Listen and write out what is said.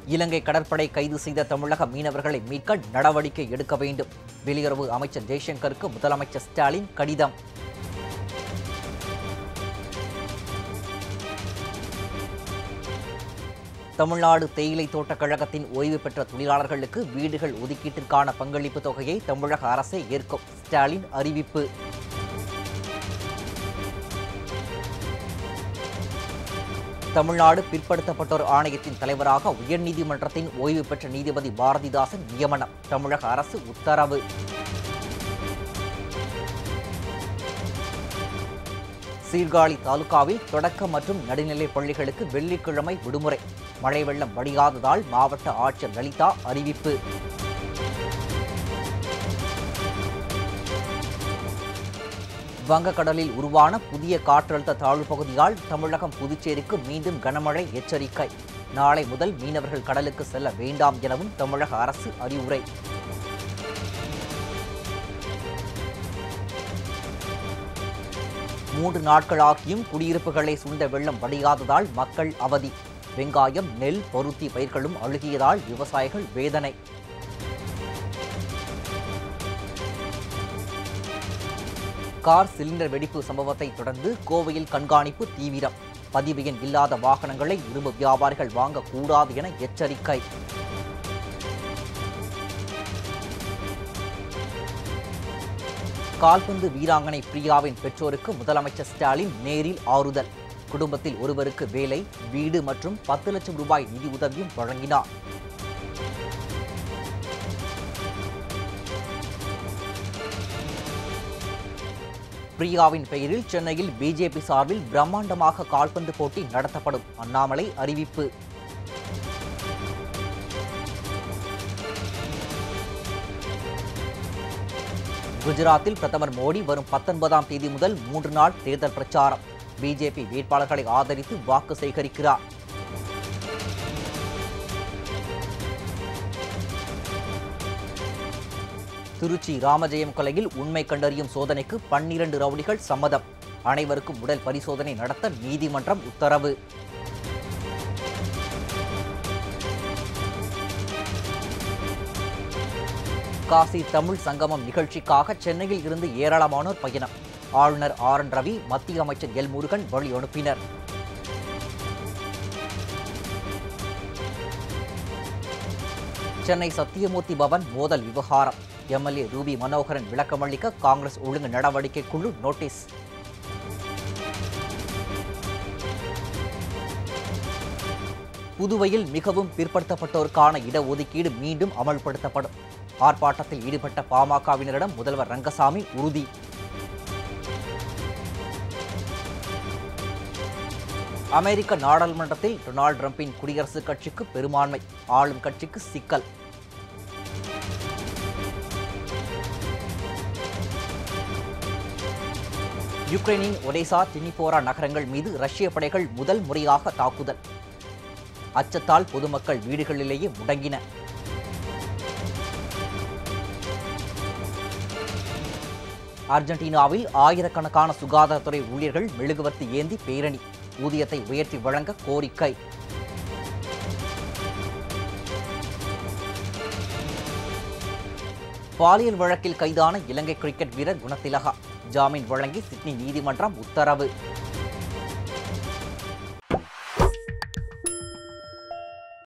இலங்கை கடற்படை கைது செய்த தமிழக மீனவர்களை மீட்க நடவடிக்கை எடுக்க வேண்டும் வெளியுறவு அமைச்சர் ஜெய்சங்கருக்கு முதலமைச்சர் ஸ்டாலின் கடிதம் தமிழ்நாடு தேயிலை தோட்டக் கழகத்தின் ஓய்வு பெற்ற தொழிலாளர்களுக்கு வீடுகள் ஒதுக்கீட்டிற்கான பங்களிப்பு தொகையை தமிழக அரசே ஏற்கும் ஸ்டாலின் அறிவிப்பு தமிழ்நாடு பிற்படுத்தப்பட்டோர் ஆணையத்தின் தலைவராக உயர்நீதிமன்றத்தின் ஓய்வு பெற்ற நீதிபதி பாரதிதாசன் நியமனம் தமிழக அரசு உத்தரவு சீர்காழி தாலுகாவில் தொடக்க மற்றும் நடுநிலைப் பள்ளிகளுக்கு வெள்ளிக்கிழமை விடுமுறை மழை வெள்ளம் வடியாததால் மாவட்ட ஆட்சியர் லலிதா அறிவிப்பு வங்கக்கடலில் உருவான புதிய காற்றழுத்த தாழ்வு பகுதியால் தமிழகம் புதுச்சேரிக்கு மீண்டும் கனமழை எச்சரிக்கை நாளை முதல் மீனவர்கள் கடலுக்கு செல்ல வேண்டாம் எனவும் தமிழக அரசு அறிவுரை மூன்று நாட்களாகியும் குடியிருப்புகளை சூழ்ந்த வெள்ளம் வடியாததால் மக்கள் அவதி வெங்காயம் நெல் பருத்தி பயிர்களும் அழுகியதால் விவசாயிகள் வேதனை கார் சிலிண்டர் வெடிப்பு சம்பவத்தை தொடர்ந்து கோவையில் கண்காணிப்பு தீவிரம் பதிவு எண் இல்லாத வாகனங்களை இரும்பு வியாபாரிகள் வாங்கக்கூடாது என எச்சரிக்கை கால்பந்து வீராங்கனை பிரியாவின் பெற்றோருக்கு முதலமைச்சர் ஸ்டாலின் நேரில் ஆறுதல் குடும்பத்தில் ஒருவருக்கு வேலை வீடு மற்றும் பத்து லட்சம் ரூபாய் நிதி உதவியும் வழங்கினார் பிரியாவின் பெயரில் சென்னையில் பிஜேபி சார்பில் பிரம்மாண்டமாக கால்பந்து போட்டி நடத்தப்படும் அண்ணாமலை அறிவிப்பு குஜராத்தில் பிரதமர் மோடி வரும் பத்தொன்பதாம் தேதி முதல் மூன்று நாள் தேர்தல் பிரச்சாரம் பிஜேபி வேட்பாளர்களை ஆதரித்து வாக்கு சேகரிக்கிறார் திருச்சி ராமஜெயம் கொலையில் உண்மை கண்டறியும் சோதனைக்கு பன்னிரண்டு ரவுடிகள் சம்மதம் அனைவருக்கும் உடல் பரிசோதனை நடத்த நீதிமன்றம் உத்தரவு காசி தமிழ் சங்கமம் நிகழ்ச்சிக்காக சென்னையில் இருந்து ஏராளமானோர் பயணம் ஆளுநர் ஆர் என் ரவி மத்திய அமைச்சர் எல் முருகன் வழி அனுப்பினர் சென்னை சத்தியமூர்த்தி பவன் மோதல் விவகாரம் எம்எல்ஏ ரூபி மனோகரன் விளக்கமளிக்க காங்கிரஸ் ஒழுங்கு நடவடிக்கை குழு நோட்டீஸ் புதுவையில் மிகவும் பிற்படுத்தப்பட்டோருக்கான இடஒதுக்கீடு மீண்டும் அமல்படுத்தப்படும் ஆர்ப்பாட்டத்தில் ஈடுபட்ட பாமகவினரிடம் முதல்வர் ரங்கசாமி உறுதி அமெரிக்க நாடாளுமன்றத்தில் டொனால்டு டிரம்பின் குடியரசுக் கட்சிக்கு பெரும்பான்மை ஆளும் கட்சிக்கு சிக்கல் யுக்ரைனின் ஒடேசா டினிபோரா நகரங்கள் மீது ரஷ்ய படைகள் முதல் முறையாக தாக்குதல் அச்சத்தால் பொதுமக்கள் வீடுகளிலேயே முடங்கின அர்ஜென்டினாவில் ஆயிரக்கணக்கான சுகாதாரத்துறை ஊழியர்கள் மெழுகுவர்த்தி ஏந்தி பேரணி ஊதியத்தை உயர்த்தி வழங்க கோரிக்கை பாலியல் வழக்கில் கைதான இலங்கை கிரிக்கெட் வீரர் குணத்திலகா ஜாமீன் வழங்கி சிட்னி நீதிமன்றம் உத்தரவு